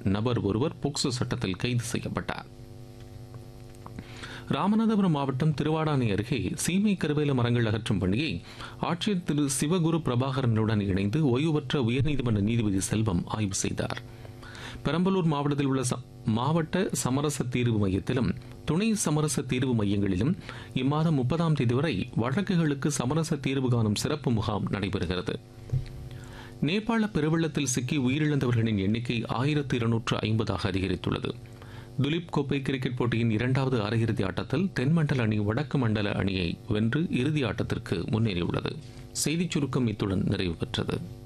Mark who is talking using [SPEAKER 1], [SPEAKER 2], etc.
[SPEAKER 1] நபர் ஒருவர் போக்சோ சட்டத்தில் கைது செய்யப்பட்டார் ராமநாதபுரம் மாவட்டம் திருவாடானை அருகே சீமை கருவேல மரங்கள் அகற்றும் பணியை ஆட்சியர் திரு சிவகுரு பிரபாகரனுடன் இணைந்து ஓய்வு பெற்ற உயர்நீதிமன்ற நீதிபதி செல்வம் ஆய்வு செய்தார் பெரம்பலூர் மாவட்டத்தில் உள்ள ச- மாவட்ட சமரச தீர்வு மையத்திலும் துணை சமரச தீர்வு மையங்களிலும் இம்மாதம் முப்பதாம் தேதி வரை வழக்குகளுக்கு சமரச தீர்வு காணும் சிறப்பு முகாம் நடைபெறுகிறது நேபாள பெருவெள்ளத்தில் சிக்கி உயிரிழந்தவர்களின் எண்ணிக்கை ஆயிரத்து இருநூற்று ஐம்பதாக அதிகரித்துள்ளது துலீப் கோப்பை கிரிக்கெட் போட்டியின் இரண்டாவது அரையிறுதி ஆட்டத்தில் தென்மண்டல அணி வடக்கு மண்டல அணியை வென்று இறுதி ஆட்டத்திற்கு முன்னேறியுள்ளது செய்திச் சுருக்கம் இத்துடன் நிறைவு பெற்றது